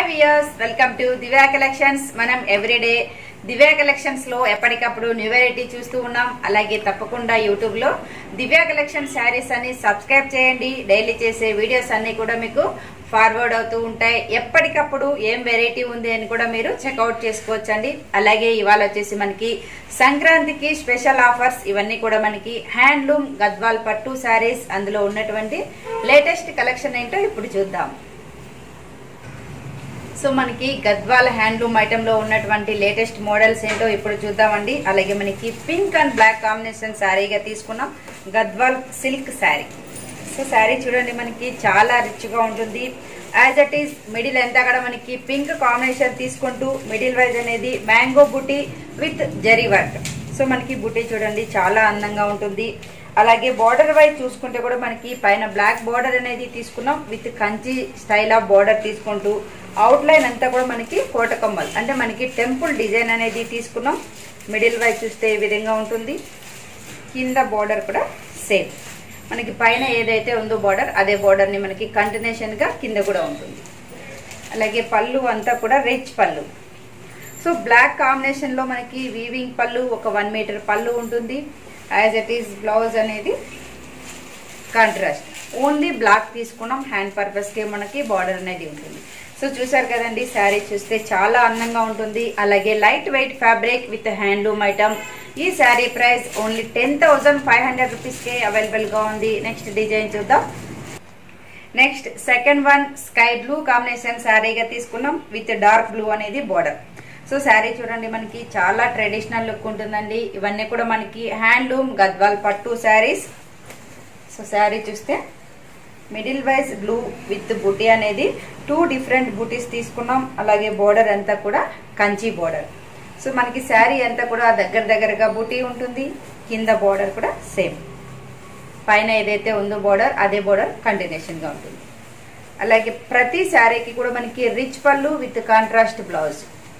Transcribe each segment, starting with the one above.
weirs welcome to Divya collections మనం everyday Divya collections లో ఎప్పటికప్పుడు న్యూ వెరైటీ చూస్తూ ఉన్నాం అలాగే తప్పకుండా యూట్యూబ్ లో దివ్యా కలెక్షన్ శారీస్ అని సబ్స్క్రైబ్ చేయండి డైలీ చేసే వీడియోస్ అన్ని కూడా మీకు ఫార్వర్డ్ అవుతూ ఉంటాయి ఎప్పటికప్పుడు ఏం వెరైటీ ఉంది అని కూడా మీరు చెక్అవుట్ చేసుకోవచ్చండి అలాగే ఇవాళ వచ్చేసి మనకి సంక్రాంతికి స్పెషల్ ఆఫర్స్ ఇవన్నీ కూడా మనకి హ్యాండ్లూమ్ గద్వాల్ పట్టు శారీస్ అందులో ఉన్నటువంటి లేటెస్ట్ కలెక్షన్ ఏంటో ఇప్పుడు చూద్దాం సో మనకి గద్వాల్ హ్యాండ్లూమ్ ఐటమ్ లో ఉన్నటువంటి లేటెస్ట్ మోడల్స్ ఏంటో ఇప్పుడు చూద్దామండి అలాగే మనకి పింక్ అండ్ బ్లాక్ కాంబినేషన్ శారీగా తీసుకున్నాం గద్వాల్ సిల్క్ శారీ సో శారీ చూడండి మనకి చాలా రిచ్ గా ఉంటుంది యాజ్ అట్ ఈస్ మిడిల్ ఎంత కూడా మనకి పింక్ కాంబినేషన్ తీసుకుంటూ మిడిల్ వైజ్ అనేది మ్యాంగో బుటీ విత్ జరీ వర్క్ సో మనకి బుటీ చూడండి చాలా అందంగా ఉంటుంది అలాగే బార్డర్ వైజ్ చూసుకుంటే కూడా మనకి పైన బ్లాక్ బార్డర్ అనేది తీసుకున్నాం with Kanchi style of border తీసుకుంటూ అవుట్ లైన్ అంతా కూడా మనకి కోటకొమ్మల్ అంటే మనకి టెంపుల్ డిజైన్ అనేది తీసుకున్నాం మిడిల్ వైజ్ చూస్తే ఈ విధంగా ఉంటుంది కింద బార్డర్ కూడా సేమ్ మనకి పైన ఏదైతే ఉందో బార్డర్ అదే బార్డర్ ని మనకి కంటిన్యూషన్ గా కింద కూడా ఉంటుంది అలాగే పళ్ళు అంతా కూడా రిచ్ పళ్ళు సో బ్లాక్ కాంబినేషన్ లో మనకి వీవింగ్ పళ్ళు ఒక వన్ మీటర్ పళ్ళు ఉంటుంది యాజ్ ఇట్ ఈస్ బ్లౌజ్ అనేది కాంట్రాస్ట్ ఓన్లీ బ్లాక్ తీసుకున్నాం హ్యాండ్ పర్పస్ కి మనకి బార్డర్ అనేది ఉంటుంది సో చూసారు కదండి శారీ చూస్తే చాలా అందంగా ఉంటుంది అలాగే light weight fabric with handloom item ఈ sari price only ten thousand five hundred రూపీస్కే అవైలబుల్గా ఉంది నెక్స్ట్ డిజైన్ చూద్దాం next second one sky blue combination శారీగా తీసుకున్నాం విత్ డార్క్ బ్లూ అనేది బార్డర్ సో శారీ చూడండి మనకి చాలా ట్రెడిషనల్ లుక్ ఉంటుందండి ఇవన్నీ కూడా మనకి హ్యాండ్లూమ్ గద్వాల్ పట్టు శారీస్ సో శారీ చూస్తే మిడిల్ వైజ్ బ్లూ విత్ బుటీ అనేది టూ డిఫరెంట్ బుటీస్ తీసుకున్నాం అలాగే బోర్డర్ అంతా కూడా కంచి బోర్డర్ సో మనకి శారీ అంతా కూడా దగ్గర దగ్గరగా బుటీ ఉంటుంది కింద బోర్డర్ కూడా సేమ్ పైన ఏదైతే ఉందో బోర్డర్ అదే బోర్డర్ కంటిన్యూషన్ గా ఉంటుంది అలాగే ప్రతి శారీకి కూడా మనకి రిచ్ పళ్ళు విత్ కాంట్రాస్ట్ బ్లౌజ్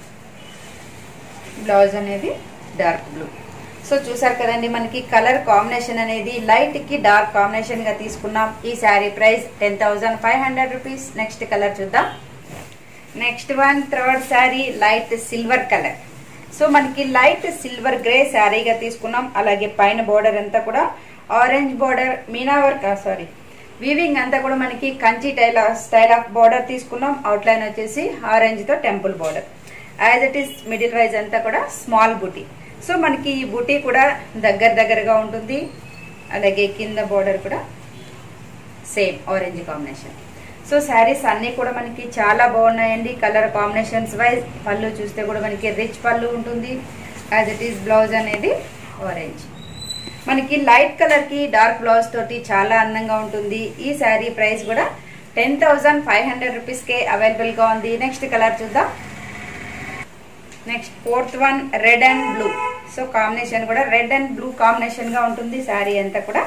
బ్లౌజ్ అనేది డార్క్ బ్లూ సో చూసారు కదండి మనకి కలర్ కాంబినేషన్ అనేది లైట్ కి డార్క్ కాంబినేషన్ గా తీసుకున్నాం ఈ sari price ten thousand five hundred rupees next colour చూద్దాం next one third sari light silver colour so మనకి లైట్ సిల్వర్ గ్రే శారీగా తీసుకున్నాం అలాగే పైన బోర్డర్ అంతా కూడా ఆరెంజ్ బోర్డర్ మీనా వర్క్ సారీ వీవింగ్ అంతా కూడా మనకి కంచి టైల్ స్టైల్ ఆఫ్ బోర్డర్ తీసుకున్నాం అవుట్లైన్ వచ్చేసి ఆరెంజ్ తో temple border as it is middle wise అంతా కూడా స్మాల్ బుటీ సో మనకి ఈ బుటీ కూడా దగ్గర దగ్గరగా ఉంటుంది అలాగే కింద బోర్డర్ కూడా same orange combination so saris అన్నీ కూడా మనకి చాలా బాగున్నాయండి కలర్ కాంబినేషన్స్ వైజ్ పళ్ళు చూస్తే కూడా మనకి రిచ్ పళ్ళు ఉంటుంది యాజ్ ఇట్ ఈస్ బ్లౌజ్ అనేది ఆరెంజ్ మనకి లైట్ కలర్ కి డార్క్ బ్లౌజ్ తోటి చాలా అందంగా ఉంటుంది ఈ శారీ ప్రైస్ కూడా టెన్ థౌజండ్ ఫైవ్ హండ్రెడ్ రూపీస్కే అవైలబుల్గా ఉంది నెక్స్ట్ కలర్ చూద్దాం next fourth one red and blue so combination కూడా రెడ్ అండ్ బ్లూ కాంబినేషన్ గా ఉంటుంది శారీ అంతా కూడా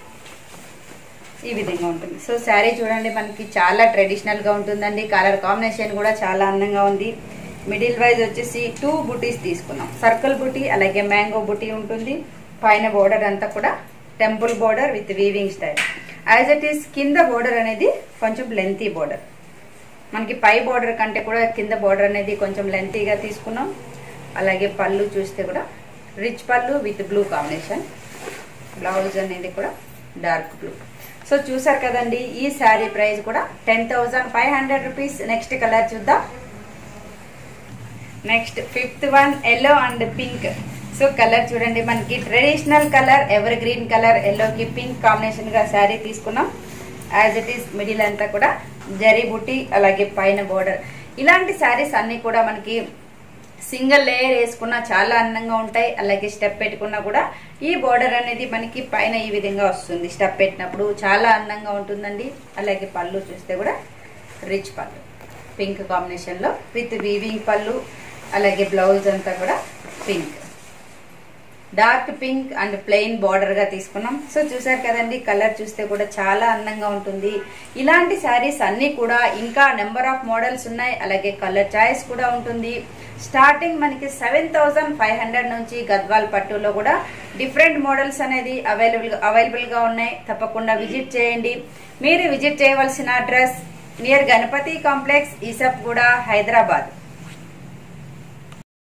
ఈ విధంగా ఉంటుంది సో శారీ చూడండి మనకి చాలా ట్రెడిషనల్ గా ఉంటుందండి కలర్ కాంబినేషన్ కూడా చాలా అందంగా ఉంది మిడిల్ వైజ్ వచ్చేసి టూ బుటీస్ తీసుకున్నాం సర్కిల్ బుటీ అలాగే మ్యాంగో బుటీ ఉంటుంది పైన బోర్డర్ అంతా కూడా temple border with weaving style as it is కింద బోర్డర్ అనేది కొంచెం లెంతీ బోర్డర్ మనకి పై బోర్డర్ కంటే కూడా కింద బోర్డర్ అనేది కొంచెం లెంతీగా తీసుకున్నాం అలాగే పళ్ళు చూస్తే కూడా రిచ్ పళ్ళు విత్ బ్లూ కాంబినేషన్ బ్లౌజ్ అనేది కూడా డార్క్ బ్లూ సో చూసారు కదండి ఈ శారీ ప్రైస్ కూడా ten thousand five hundred rupees next colour చూద్దాం next fifth one yellow and pink so colour చూడండి మనకి traditional colour evergreen colour ఎల్లోకి పింక్ కాంబినేషన్ గా శారీ తీసుకున్నాం యాజ్ ఇట్ ఈస్ మిడిల్ అంతా కూడా జరీ బుట్టి అలాగే పైన బోర్డర్ ఇలాంటి శారీస్ అన్ని కూడా మనకి సింగిల్ లేయర్ వేసుకున్నా చాలా అందంగా ఉంటాయి అలాగే స్టెప్ పెట్టుకున్నా కూడా ఈ బోర్డర్ అనేది మనకి పైన ఈ విధంగా వస్తుంది స్టెప్ పెట్టినప్పుడు చాలా అందంగా ఉంటుందండి అలాగే పళ్ళు చూస్తే కూడా రిచ్ పళ్ళు పింక్ కాంబినేషన్ లో విత్ వీవింగ్ పళ్ళు అలాగే బ్లౌజ్ అంతా కూడా pink dark pink and plain border గా తీసుకున్నాం సో చూసారు కదండి కలర్ చూస్తే కూడా చాలా అందంగా ఉంటుంది ఇలాంటి శారీస్ అన్ని కూడా ఇంకా నెంబర్ ఆఫ్ మోడల్స్ ఉన్నాయి అలాగే కలర్ చాయిస్ కూడా ఉంటుంది స్టార్టింగ్ మనకి సెవెన్ థౌసండ్ ఫైవ్ హండ్రెడ్ నుంచి గద్వాల్ పట్టులో కూడా డిఫరెంట్ మోడల్స్ అనేది అవైలబుల్ అవైలబుల్ గా ఉన్నాయి తప్పకుండా విజిట్ చేయండి మీరు విజిట్ చేయవలసిన అడ్రస్ నియర్ గణపతి కాంప్లెక్స్ ఈసఫ్ కూడా హైదరాబాద్